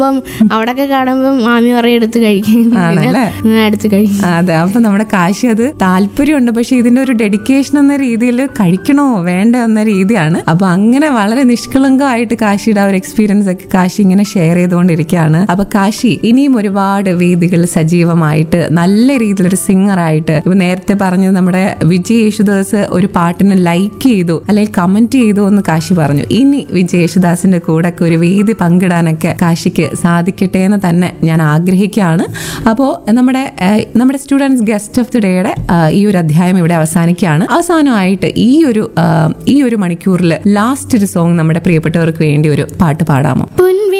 അപ്പം അവിടൊക്കെ കാണുമ്പോൾ മാമി പറയും എടുത്ത് കഴിക്കും പിന്നെ ആണല്ലേ? ഞാൻ എടുത്ത് കഴിക്കും അതെ അപ്പൊ നമ്മുടെ കാശി അത് താല്പര്യമുണ്ട് പക്ഷെ ഇതിന്റെ ഒരു ഡെഡിക്കേഷൻ എന്ന രീതിയിൽ കഴിക്കണോ വേണ്ട എന്ന രീതിയാണ് അപ്പൊ അങ്ങനെ വളരെ നിഷ്കളങ്കമായിട്ട് കാശിയുടെ ആ ഒരു എക്സ്പീരിയൻസ് ഒക്കെ കാശി ഇങ്ങനെ ഷെയർ ചെയ്തുകൊണ്ടിരിക്കുകയാണ് അപ്പൊ കാശി ഇനിയും ഒരുപാട് വേദികൾ സജീവമായിട്ട് നല്ല രീതിയിലൊരു സിംഗർ ആയിട്ട് ഇപ്പൊ നേരത്തെ പറഞ്ഞത് നമ്മുടെ വിജയ് യേശുദാസ് ഒരു പാട്ടിന് ലൈക്ക് ചെയ്തു അല്ലെങ്കിൽ കമന്റ് ചെയ്തു എന്ന് കാശി പറഞ്ഞു ഇനി വിജയ് യേശുദാസിന്റെ കൂടെ ഒക്കെ ഒരു വേദി പങ്കിടാനൊക്കെ കാശിക്ക് സാധിക്കട്ടെ എന്ന് തന്നെ ഞാൻ ആഗ്രഹിക്കുകയാണ് അപ്പോൾ നമ്മുടെ ഏഹ്, നമ്മുടെ സ്റ്റുഡൻസ് ഗസ്റ്റ് ഓഫ് ദി ഡേയുടെ ഈ ഒരു അധ്യായം ഇവിടെ അവസാനിക്കുകയാണ് അവസാനമായിട്ട് ഈ ഒരു ആഹ്, ഈ ഒരു മണിക്കൂറിൽ ലാസ്റ്റ് ഒരു സോങ് നമ്മുടെ പ്രിയപ്പെട്ടവർക്ക് വേണ്ടി ഒരു പാട്ട് പാടാമോ പൊൻ